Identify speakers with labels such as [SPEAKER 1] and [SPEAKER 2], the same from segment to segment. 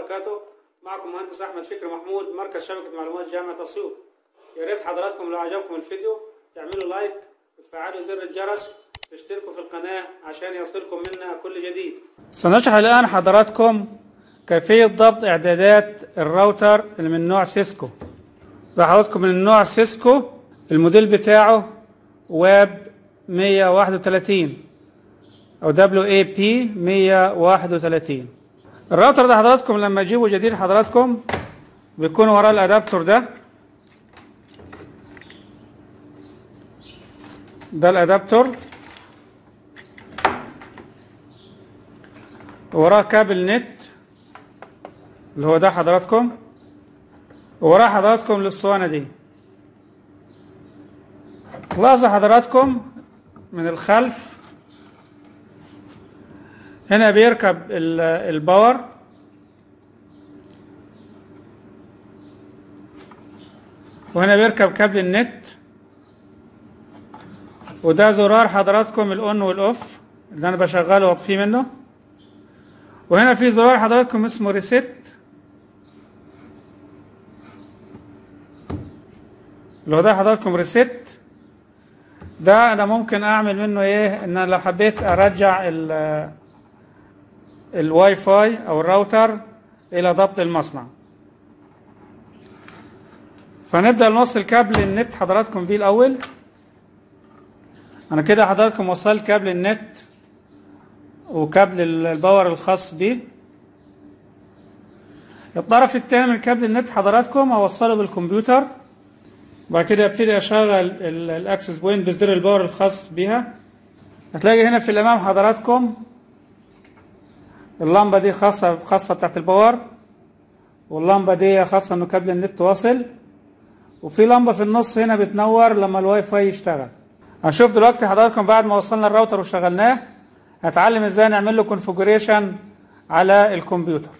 [SPEAKER 1] وبركاته معكم مهندس احمد فكري محمود مركز شبكه معلومات جامعه اسيوط يا ريت حضراتكم لو عجبكم الفيديو تعملوا لايك وتفعلوا زر الجرس وتشتركوا في القناه عشان يصلكم منا كل جديد
[SPEAKER 2] سنشرح الآن حضراتكم كيفية ضبط إعدادات الراوتر اللي من نوع سيسكو ده حضراتكم من النوع سيسكو الموديل بتاعه واب 131 أو دبليو اي بي 131 الراوتر ده حضراتكم لما تجيبوا جديد حضراتكم بيكون وراه الأدابتور ده ده الأدابتور وراه كابل نت اللي هو ده حضراتكم وراه حضراتكم الاسطوانه دي لاحظوا حضراتكم من الخلف هنا بيركب ال- الباور وهنا بيركب كابل النت وده زرار حضراتكم الاون والاوف اللي انا بشغله واطفيه منه وهنا في زرار حضراتكم اسمه ريست اللي هو ده حضراتكم ريست ده انا ممكن اعمل منه ايه ان أنا لو حبيت ارجع ال الواي فاي او الراوتر الى ضبط المصنع فنبدا نوصل كابل النت حضراتكم بيه الاول انا كده حضراتكم وصلت كابل النت وكابل ال- الباور الخاص بيه الطرف الثاني من كابل النت حضراتكم اوصله بالكمبيوتر وبعد كده ابتدي اشغل ال- الاكسس بوينت بزر الباور الخاص بيها هتلاقي هنا في الامام حضراتكم اللمبه دي خاصه خاصه بتاعت الباور واللمبه دي خاصه انه كابل النت واصل وفي لمبه في النص هنا بتنور لما الواي فاي يشتغل هنشوف دلوقتي حضراتكم بعد ما وصلنا الراوتر وشغلناه هتعلم ازاي نعمل له كونفجريشن على الكمبيوتر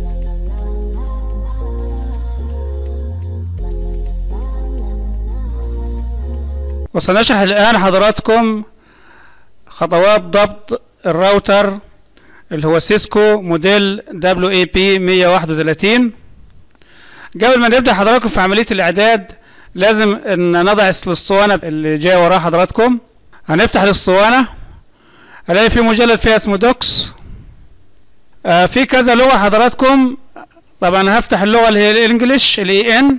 [SPEAKER 2] وسنشرح الآن حضراتكم خطوات ضبط الراوتر اللي هو سيسكو موديل WAP 131 قبل ما نبدأ حضراتكم في عملية الإعداد لازم ان نضع الاسطوانة اللي جاية وراها حضراتكم هنفتح الاسطوانة هلاقي في مجلد فيها اسمه دوكس آه في كذا لغة حضراتكم طبعا هفتح اللغة اللي هي الانجليش الاي ان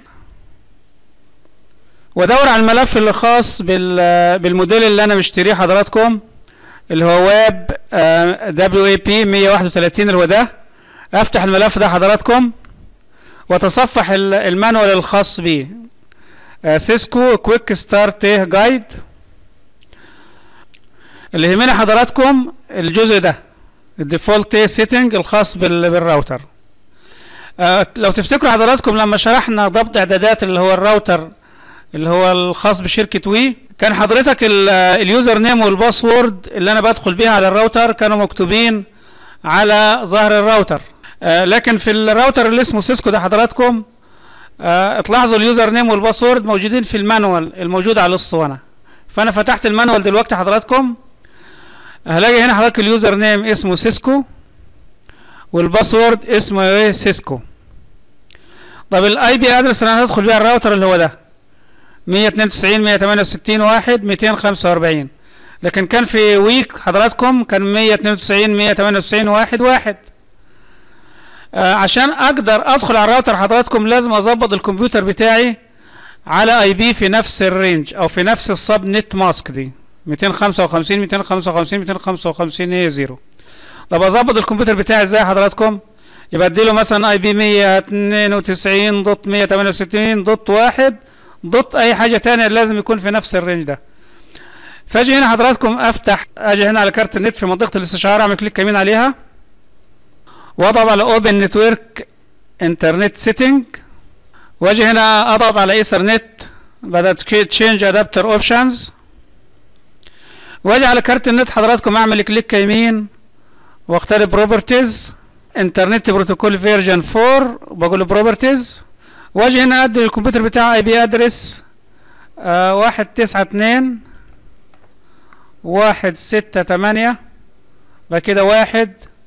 [SPEAKER 2] وادور على الملف اللي خاص بال بالموديل اللي انا مشتريه حضراتكم اللي هو ويب دبليو اي بي 131 اللي هو ده افتح الملف ده حضراتكم واتصفح ال- المانوال الخاص بيه سيسكو كويك ستارت جايد اللي يهمنا حضراتكم الجزء ده الديفولت سيتنج الخاص بال- بالراوتر آه، لو تفتكروا حضراتكم لما شرحنا ضبط اعدادات اللي هو الراوتر اللي هو الخاص بشركة وي كان حضرتك ال- اليوزر نيم والباسورد اللي انا بدخل بيها على الراوتر كانوا مكتوبين على ظهر الراوتر آه، لكن في الراوتر اللي اسمه سيسكو ده حضراتكم آه، تلاحظوا اليوزر نيم والباسورد موجودين في المانوال الموجود على الاسطوانه فانا فتحت المانوال دلوقتي حضراتكم هلاقي هنا حضرتك اليوزر نيم اسمه سيسكو والباسورد اسمه ايه سيسكو طب الاي بي ادرس اللي انا هدخل بيها الراوتر اللي هو ده 192 168 1 245 لكن كان في ويك حضراتكم كان 192 198 1 1 آه عشان اقدر ادخل على الراوتر حضراتكم لازم اظبط الكمبيوتر بتاعي على اي بي في نفس الرينج او في نفس السب نت ماسك دي 255 255 255 هي زيرو طب اظبط الكمبيوتر بتاعي ازاي حضراتكم يبقى اديله مثلا اي بي 192 دوت 168 دوت واحد دوت اي حاجه تانية لازم يكون في نفس الرينج ده فاجي هنا حضراتكم افتح اجي هنا على كارت النت في منطقه الاستشعار اعمل كليك يمين عليها واضغط على اوبن نتورك انترنت سيتنج واجي هنا اضغط على ايثرنت بدات تشينج ادابتر اوبشنز واجي على كارت النت حضراتكم اعمل كليك يمين واختار بروبرتيز انترنت بروتوكول فيرجن 4 وبقول بروبرتيز واجي هنا ادي الكمبيوتر بتاعي اي بي ادرس آه واحد تسعة اتنين واحد ستة تمانية بعد كده واحد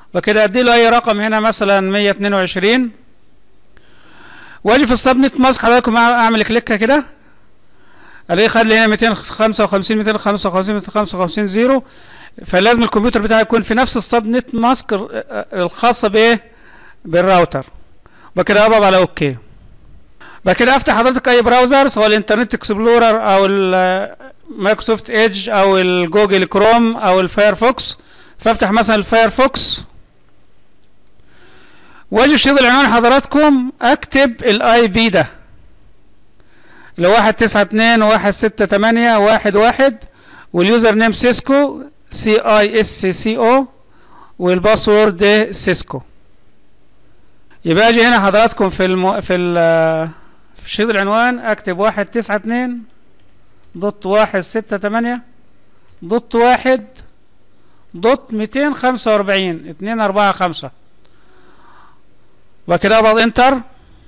[SPEAKER 2] وكده ادي له اي رقم هنا مثلا 122 واجي في السبنت ماسك حضراتكم اعمل كليك كده الاقيه خد لي هنا 255 255 255 زيرو فلازم الكمبيوتر بتاعي يكون في نفس السبنت ماسك الخاصه بايه بالراوتر وكده اضغط على اوكي بعد كده افتح حضرتك اي براوزر سواء الانترنت اكسبلورر او المايكروسوفت ايدج او الجوجل كروم او الفايرفوكس فافتح مثلا الفايرفوكس واجي في شريط العنوان حضراتكم اكتب الاي بي ده اللي واحد تسعة اتنين واحد ستة تمانية واحد واحد واليوزر نيم سيسكو سي اي اس سي او والباسورد سيسكو يبقى اجي هنا حضراتكم في الم... في ال... في شريط العنوان اكتب واحد تسعة اتنين دوت واحد ستة تمانية دوت واحد دوت ميتين خمسة واربعين اتنين اربعة خمسة وكده اضغط انتر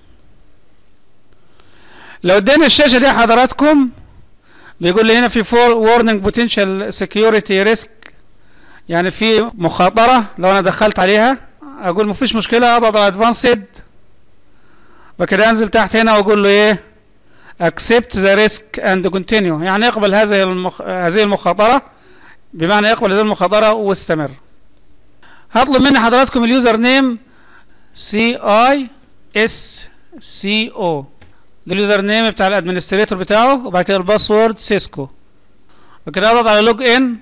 [SPEAKER 2] لو ادينا الشاشة دي حضراتكم بيقول لي هنا في فور وورنينج بوتنشال سكيورتي ريسك يعني في مخاطرة لو انا دخلت عليها اقول مفيش مشكلة اضغط على ادفانسد وكده انزل تحت هنا واقول له ايه accept the risk and continue يعني اقبل هذه المخ... هذه المخاطرة بمعنى اقبل هذه المخاطرة واستمر هطلب مني حضراتكم اليوزر نيم سي اي اس سي او ده اليوزر نيم بتاع الادمنستريتور بتاعه وبعد كده الباسورد سيسكو وكده اضغط على لوج ان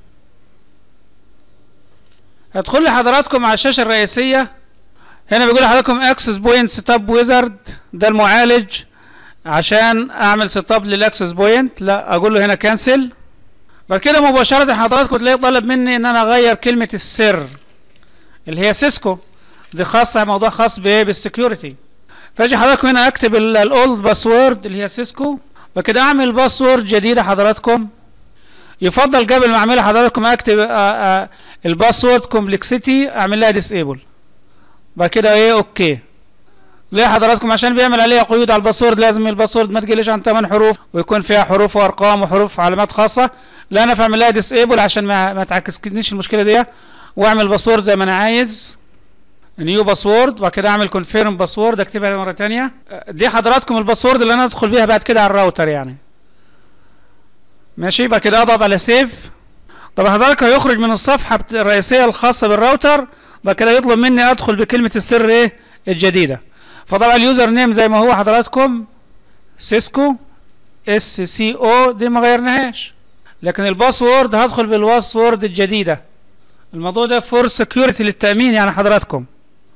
[SPEAKER 2] هتدخل لي حضراتكم على الشاشه الرئيسيه هنا بيقول لحضراتكم اكسس بوينت سيت اب ويزارد ده المعالج عشان اعمل سيت اب للاكسس بوينت لا اقول له هنا كانسل بعد كده مباشره حضراتكم تلاقي طلب مني ان انا اغير كلمه السر اللي هي سيسكو دي خاصه موضوع خاص بايه بالسكيورتي فاجي حضراتكم هنا اكتب الاولد باسورد اللي هي سيسكو وكده اعمل باسورد جديده حضراتكم يفضل قبل ما اعملها حضراتكم اكتب الباسورد كومبلكسيتي اعمل لها ديسيبل بعد كده ايه اوكي ليه حضراتكم عشان بيعمل عليها قيود على الباسورد لازم الباسورد ما تقلش عن 8 حروف ويكون فيها حروف وارقام وحروف علامات خاصه لا انا بعمل لها ديسيبل عشان ما ما تعكسنيش المشكله دي واعمل باسورد زي ما انا عايز نيو باسورد وبعد كده اعمل كونفيرم باسورد اكتبها مره ثانيه دي حضراتكم الباسورد اللي انا ادخل بيها بعد كده على الراوتر يعني ماشي بعد كده اضغط على سيف طب حضرتك هيخرج من الصفحه الرئيسيه الخاصه بالراوتر بعد كده يطلب مني ادخل بكلمه السر ايه الجديده فطبعا اليوزر نيم زي ما هو حضراتكم سيسكو اس سي او دي ما غيرناهاش لكن الباسورد هدخل بالباسورد الجديده الموضوع ده فور سكيورتي للتامين يعني حضراتكم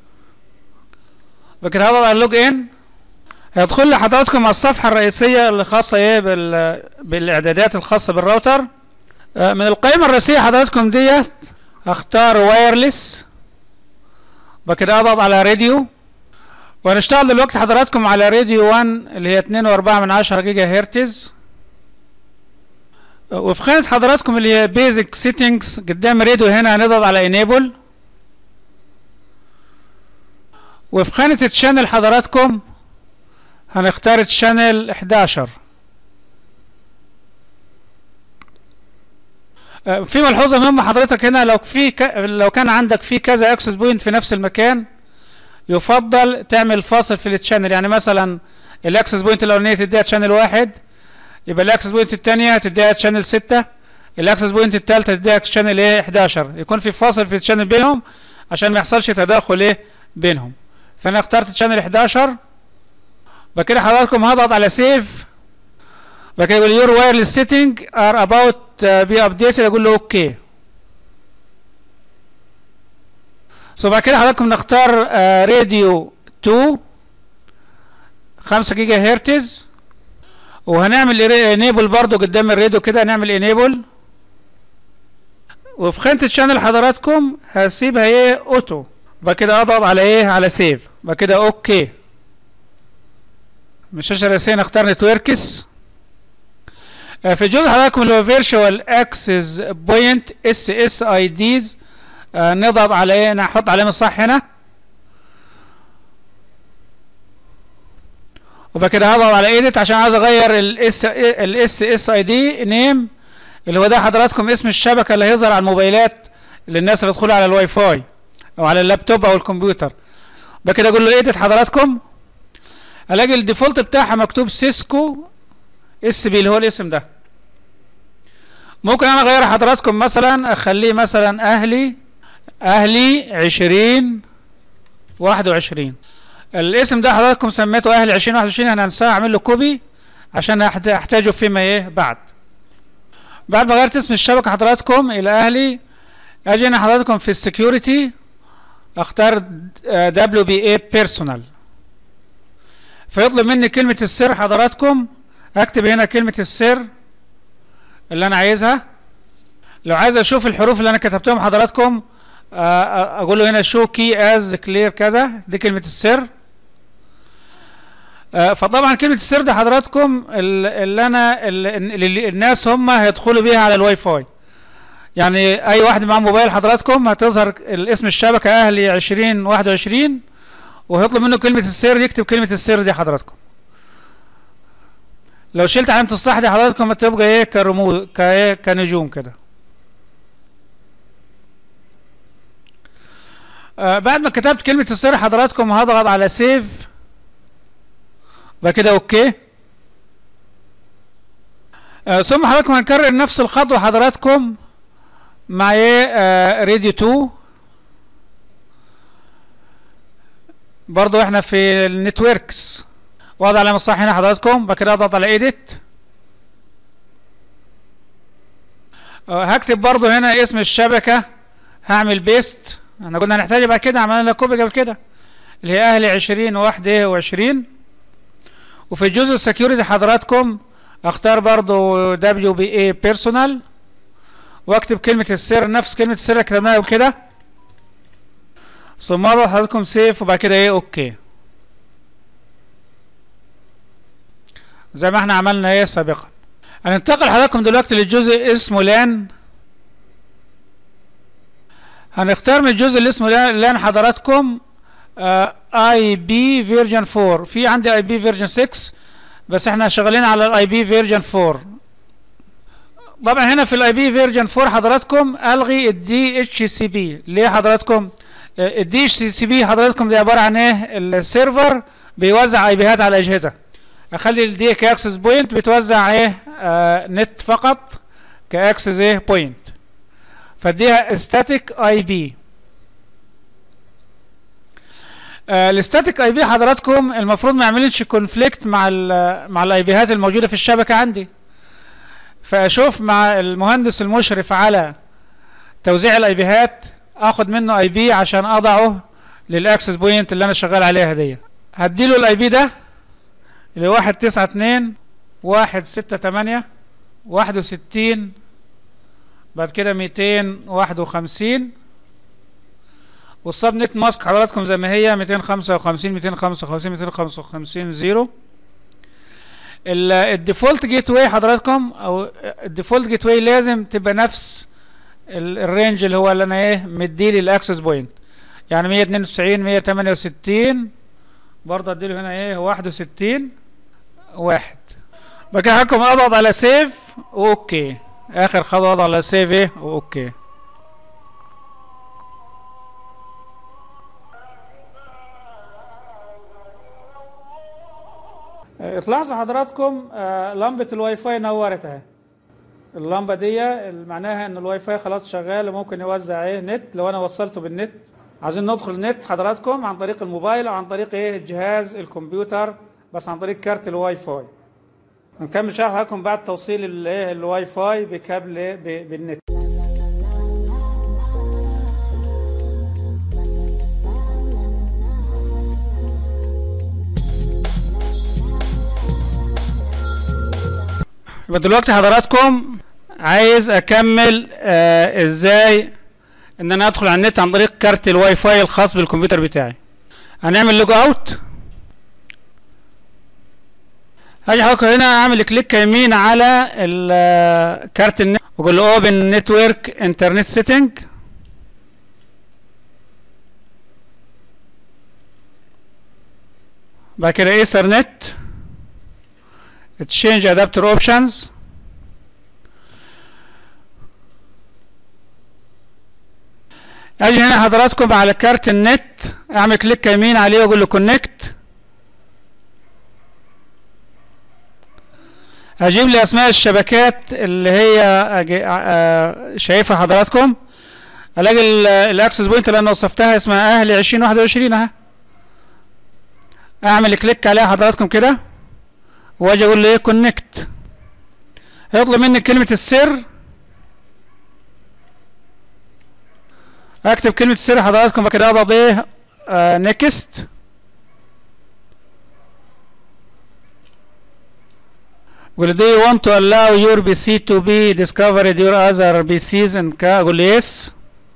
[SPEAKER 2] لكن هضغط على اللوج ان هيدخل لحضراتكم على الصفحة الرئيسية اللي خاصة ايه بال... بالاعدادات الخاصة بالراوتر من القائمة الرئيسية حضراتكم ديت اختار وايرلس وكده اضغط على راديو وهنشتغل دلوقتي حضراتكم على راديو 1 اللي هي اتنين واربعة من عشرة جيجا هرتز وفي خانة حضراتكم اللي هي بيزك سيتنجز قدام راديو هنا هنضغط على انيبل وفي خانة الشانل حضراتكم هنختار الشانل 11 في ملحوظة مهمة حضرتك هنا لو في ك... لو كان عندك في كذا اكسس بوينت في نفس المكان يفضل تعمل فاصل في التشانل يعني مثلا الاكسس بوينت الاولانية تديها تشانل واحد يبقى الاكسس بوينت الثانية تديها تشانل ستة الاكسس بوينت الثالثة تديها تشانل ايه 11 يكون في فاصل في التشانل بينهم عشان ما يحصلش تداخل ايه بينهم فانا اخترت تشانل 11 بعد كده حضراتكم هضغط على سيف بعد كده يقول يور وايرلس سيتنج ار اباوت بي ابديتد اقول له اوكي سو بعد كده حضراتكم نختار راديو 2 5 جيجا هرتز وهنعمل انيبل برضو قدام الراديو كده هنعمل انيبل وفي خانة الشانل حضراتكم هسيبها ايه اوتو بعد كده اضغط على ايه على سيف بعد كده اوكي من الشاشه الرئيسيه نختار نتوركس في الجزء حضراتكم اللي هو فيرتشوال اكسس بوينت اس اس اي ديز نضغط على ايه نحط علامه صح هنا وبعد كده هضغط على ايديت عشان عايز اغير الاس الاس اس اي دي نيم اللي هو ده حضراتكم اسم الشبكه اللي هيظهر على الموبايلات للناس اللي يدخلوا على الواي فاي او على اللابتوب او الكمبيوتر بكده اقول له ايديت حضراتكم الاقي الديفولت بتاعها مكتوب سيسكو اس بي اللي هو الاسم ده ممكن انا اغير حضراتكم مثلا اخليه مثلا اهلي اهلي عشرين واحد وعشرين الاسم ده حضراتكم سميته اهلي عشرين واحد وعشرين انا هنساه اعمل له كوبي عشان احتاجه فيما ايه بعد بعد ما غيرت اسم الشبكة حضراتكم الى اهلي اجي هنا حضراتكم في السكيورتي اختار دبليو بي اي بيرسونال فيطلب مني كلمة السر حضراتكم اكتب هنا كلمة السر اللي انا عايزها لو عايز اشوف الحروف اللي انا كتبتهم حضراتكم اقول له هنا شو كي از كلير كذا دي كلمة السر فطبعا كلمة السر ده حضراتكم اللي انا اللي الناس هم هيدخلوا بيها على الواي فاي يعني اي واحد معاه موبايل حضراتكم هتظهر الاسم الشبكة اهلي عشرين واحد وعشرين وهيطلب منه كلمة السر يكتب كلمة السر دي حضراتكم لو شلت علامة الصح دي حضراتكم هتبقى ايه كرموز كايه كنجوم كده آه بعد ما كتبت كلمة السر حضراتكم هضغط على سيف بعد كده اوكي آه ثم حضراتكم هنكرر نفس الخطوة حضراتكم مع ايه آه راديو 2 برضو احنا في النتوركس واضع علامة صح هنا حضراتكم بعد كده اضغط على ايديت آه هكتب برضو هنا اسم الشبكة هعمل بيست احنا قلنا هنحتاج بعد كده عملنا لها كوبي قبل كده اللي هي اهلي عشرين واحد وعشرين وفي الجزء السكيورتي حضراتكم اختار برضو دبليو بي اي بيرسونال واكتب كلمة السر نفس كلمة السر اللي كتبناها كده ثم اضغط حضراتكم سيف وبعد كده ايه اوكي زي ما احنا عملنا ايه سابقا هننتقل حضراتكم دلوقتي للجزء اسمه لان هنختار من الجزء اللي اسمه لان حضراتكم اي بي فيرجن 4 في عندي اي بي فيرجن 6 بس احنا شغالين على الاي بي فيرجن 4 طبعا هنا في الاي بي فيرجن 4 حضراتكم الغي الدي اتش سي بي ليه حضراتكم الدي اتش سي بي حضراتكم دي عباره عن ايه السيرفر بيوزع اي بيهات على الاجهزه اخلي الدي كاكسس بوينت بتوزع ايه آه نت فقط كاكسس ايه بوينت فاديها ستاتيك اي بي الستاتيك اي بي حضراتكم المفروض ما يعملش كونفليكت مع ال مع الاي بيهات الموجوده في الشبكه عندي فاشوف مع المهندس المشرف على توزيع الاي بيهات اخد منه اي بي عشان اضعه للاكسس بوينت اللي انا شغال عليها دي هديله الاي بي ده اللي واحد تسعة اتنين واحد ستة تمانية واحد وستين بعد كده ميتين واحد وخمسين والسب نت ماسك حضراتكم زي ما هي ميتين خمسة وخمسين ميتين خمسة وخمسين ميتين خمسة وخمسين زيرو الديفولت جيت واي حضراتكم او الديفولت جيت واي لازم تبقى نفس الرينج اللي هو اللي انا ايه مديلي الاكسس بوينت يعني مية اتنين وتسعين مية تمانية وستين برضه اديله هنا ايه واحد وستين واحد بعد كده حضراتكم اضغط على سيف واوكي اخر خطوه اضغط على سيف ايه واوكي تلاحظوا حضراتكم آه لمبة الواي فاي نورت اهي اللمبة دي معناها ان الواي فاي خلاص شغال وممكن يوزع ايه نت لو انا وصلته بالنت عايزين ندخل النت حضراتكم عن طريق الموبايل او عن طريق ايه الجهاز الكمبيوتر بس عن طريق كارت الواي فاي نكمل شرح لكم بعد توصيل الايه الواي فاي بكابل بالنت يبقى دلوقتي حضراتكم عايز اكمل آه ازاي ان انا ادخل على النت عن طريق كارت الواي فاي الخاص بالكمبيوتر بتاعي هنعمل لوج اوت هاجي حضرتك هنا اعمل كليك يمين على كارت النت واقول له اوبن نتورك انترنت سيتنج بعد كده ايثرنت تشينج ادابتر اوبشنز اجي هنا حضراتكم على كارت النت اعمل كليك يمين عليه واقول له كونكت هجيب لي اسماء الشبكات اللي هي أجي... آه شايفها حضراتكم الاقي الاكسس بوينت اللي انا وصفتها اسمها اهلي 2021 اهي اعمل كليك عليها حضراتكم كده واجي اقول له ايه كونكت هيطلب مني كلمة السر اكتب كلمة السر حضراتكم بعد كده اضغط ايه آه نيكست will do you want to allow your PC to be discovered your other PCs and كا اقول له yes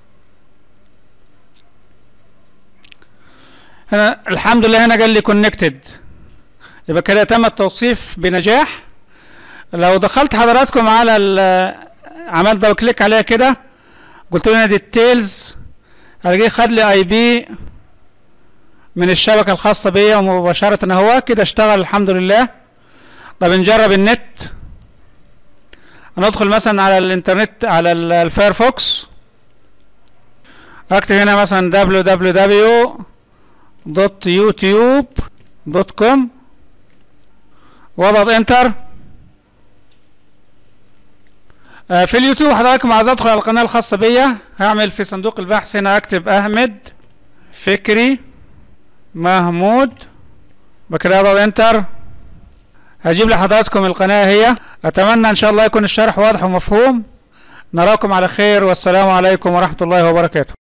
[SPEAKER 2] هنا الحمد لله هنا قال لي connected يبقى كده تم التوصيف بنجاح لو دخلت حضراتكم على عملت دبل كليك عليها كده قلت له هنا ديتيلز هلاقيه خد لي اي بي من الشبكة الخاصة بيا مباشرة اهو كده اشتغل الحمد لله طب نجرب النت ندخل مثلا على الانترنت على الفايرفوكس اكتب هنا مثلا www.youtube.com واضغط انتر في اليوتيوب حضراتكم عايز ادخل على القناه الخاصه بيا هعمل في صندوق البحث هنا اكتب احمد فكري محمود بكده اضغط انتر هجيب لحضراتكم القناه هي اتمنى ان شاء الله يكون الشرح واضح ومفهوم نراكم على خير والسلام عليكم ورحمه الله وبركاته